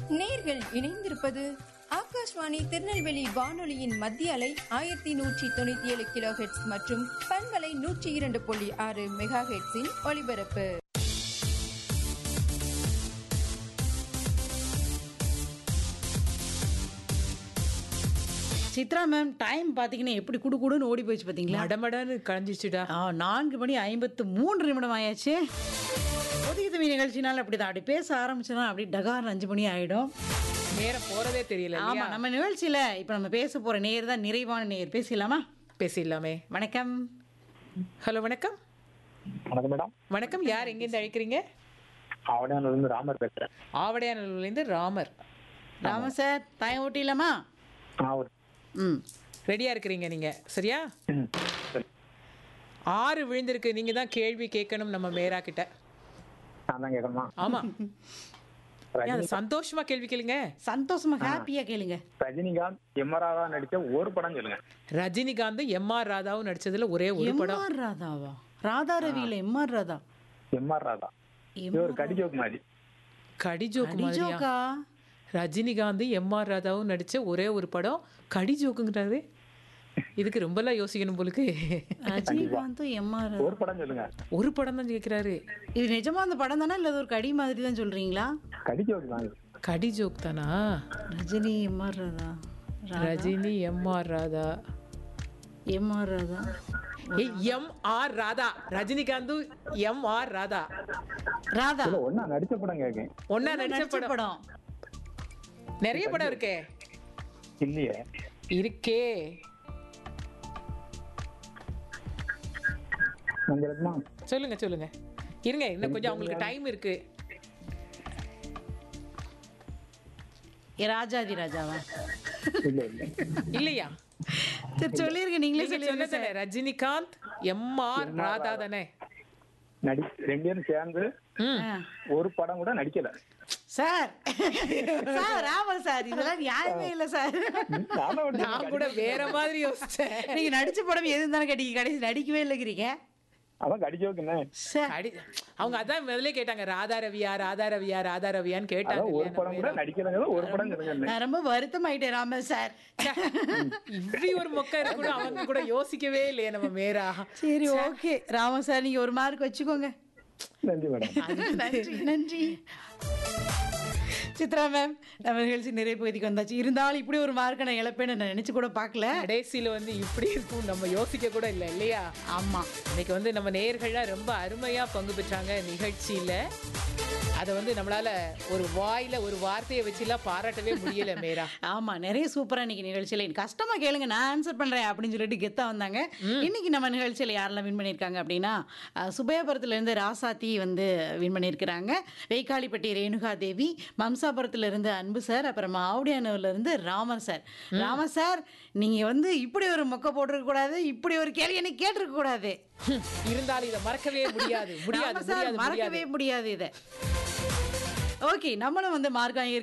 நேர்கள் இணைந்திருப்பது ஆகாஷ்வாணி திருநெல்வேலி வானொலியின் மத்திய அலை ஆயிரத்தி நூற்றி தொண்ணூத்தி ஏழு கிலோ ஹெட்ஸ் மற்றும் பண்பலை நூற்றி இரண்டு புள்ளி ஆறு மெகா ஹெட்ஸின் ஒலிபரப்பு சித்ரா மேம் டைம் பார்த்தீங்கன்னா எப்படி குடு குடுன்னு ஓடி போயிடுச்சு பார்த்தீங்களா மடமடன்னு கழிஞ்சிச்சுடா ஆ நான்கு மணி ஐம்பத்து மூன்று நிமிடம் ஆயாச்சு ஒதுக்கி தம்பி நிகழ்ச்சினால அப்படிதான் அப்படி பேச ஆரம்பிச்சோன்னா அப்படி டகார் அஞ்சு மணி ஆயிடும் நேரம் போறதே தெரியல ஆமா இல்லையா? நம்ம நிகழ்ச்சியில இப்போ நம்ம பேச போற நேர் தான் நிறைவான நேர் பேசலாமா பேசிடலாமே வணக்கம் ஹலோ வணக்கம் வணக்கம் மேடம் வணக்கம் யார் எங்கேருந்து அழைக்கிறீங்க அவனியானூர்ல இருந்து ராமர் பேசுறேன் ஆவடையானூர்லேருந்து ராமர் ராம சார் தாயம் ஓட்டிலாமா நான் ஒரு ம் ரெடியா இருக்கிறீங்க நீங்க சரியா ம், சரி. ஆறு விழுந்திருக்கு நீங்க தான் கேள்வி கேட்கணும் நம்ம மேரா கிட்ட நான் தான் கேட்கணுமா ஆமா ஏன் அது சந்தோஷமா கேள்வி கேளுங்க சந்தோஷமா ஹாப்பியா கேளுங்க ரஜினிகாந்த் எம்மராவா நடிச்ச ஒரு படம் சொல்லுங்க ரஜினிகாந்த் எம் ஆர் ராதாவும் நடிச்சதுல ஒரே ஒரு படம் எம்ஆர் ராதாவா ராதா ரவியில எம்ஆர் ராதா எம்ஆர் ராதா இது ஒரு கடிஜோக் மாதிரி கடிஜோக்கு மாதிரியா ஜோக்கா ரஜினிகாந்த் எம் ஆர் ராதாவும் நடிச்ச ஒரே ஒரு படம் கடிஜோக்குங்கிறாரு இதுக்கு ரொம்பலாம் யோசிக்கணும் போலுக்கு ரஜினிகாந்தும் எம்ஆர் ஒரு படம் சொல்லுங்க ஒரு படம் தான் கேட்கிறாரு இது நிஜமா அந்த படம் தானே இல்லை அது ஒரு கடி மாதிரி தான் சொல்றீங்களா கடிஜோக் தான் இது. கடி ஜோக் தானா Rajini M R Radha Rajini M R Radha M R Radha ஏய் எம் ஆர் ராதா ரஜினிகாந்தும் எம் ஆர் ராதா ராதா இல்ல ஒன்னா நடிச்ச படம் கேட்கேன் ஒன்னா நடிச்ச நடிச்ச படம் படம் நிறைய படம் இருக்கே இல்லையே இருக்கே மஞ்சளமா சொல்லுங்க சொல்லுங்க இருங்க இன்னும் கொஞ்சம் அவங்களுக்கு டைம் இருக்கு ஏ ராஜாதி ராஜாவா இல்ல இல்ல இல்லையா சரி சொல்லிருங்க நீங்களே நீங்க சொல்லிருங்க சொன்னதானே ரஜினிகாந்த் எம் ஆர் ராதா தானே நடி ரெண்டு பேரும் சேர்ந்து ம் ஆ. ஒரு படம் கூட நடிக்கல சார் சார் ஆமா சார் இதெல்லாம் நியாயமே இல்லை சார் நானும் ஒரு நான் கூட வேற மாதிரி யோசிச்சேன் நீங்க நடிச்ச படம் எது தானே கேட்டீங்க கடைசி நடிக்கவே இல்லைங்கிறீங்க அதான் கடிஜோக் என்ன சார் அடி அவங்க அதான் முதல்ல கேட்டாங்க ராதா ரவியா ராதா ரவியா ராதா ரவியான்னு கேட்டாங்க அதான் ஒரு இல்லையா படம் கூட நடிக்கலங்கிறது ஒரு படம் சொல்லுங்க நான் ரொம்ப வருத்தமாயிட்டேன் ராம சார் இப்படி ஒரு மொக்க இருக்கணும் அவங்க கூட யோசிக்கவே இல்லையே நம்ம மேரா சரி ஓகே ராம சார் நீங்க ஒரு மார்க் வச்சுக்கோங்க நன்றி மேடம் நன்றி நன்றி சித்ரா மேம் நம்ம நிகழ்ச்சி நிறைய பகுதிக்கு வந்தாச்சு இருந்தாலும் இப்படி ஒரு மார்க்கை நான் இழப்பேன்னு நான் நினைச்சு கூட பார்க்கல கடைசியில வந்து இப்படி இருக்கும் நம்ம யோசிக்க கூட இல்லை இல்லையா ஆமா இன்னைக்கு வந்து நம்ம நேயர்கள்லாம் ரொம்ப அருமையா பங்கு பெற்றாங்க நிகழ்ச்சியில அதை வந்து நம்மளால ஒரு வாயில ஒரு வார்த்தையை வச்சுலாம் பாராட்டவே முடியல மேரா ஆமா நிறைய சூப்பரா இன்னைக்கு நிகழ்ச்சியில கஷ்டமா கேளுங்க நான் ஆன்சர் பண்றேன் அப்படின்னு சொல்லிட்டு கெத்தா வந்தாங்க இன்னைக்கு நம்ம நிகழ்ச்சியில யாரெல்லாம் வின் பண்ணியிருக்காங்க அப்படின்னா அஹ், சுபையாபுரத்துல இருந்து ராசாத்தி வந்து வின் பண்ணியிருக்கிறாங்க வெய்க்காலிப்பட்டி ரேணுகா தேவி மம்சாபுரத்துல இருந்து அன்பு சார் அப்புறமா ஆவுடியானூர்ல இருந்து ராமர் சார் ராமர் சார் நீங்க வந்து இப்படி ஒரு மொக்க போட்டிருக்க கூடாது இப்படி ஒரு கேள்வி எனக்கு கேட்டிருக்க கூடாது ஹம், இருந்தாலும் இதை மறக்கவே முடியாது முடியாது ராமர் சார் முடியாது முடியாது மறக்கவே முடியாது இதை ஓகே நம்மளும் வந்து மார்க் வாங்கி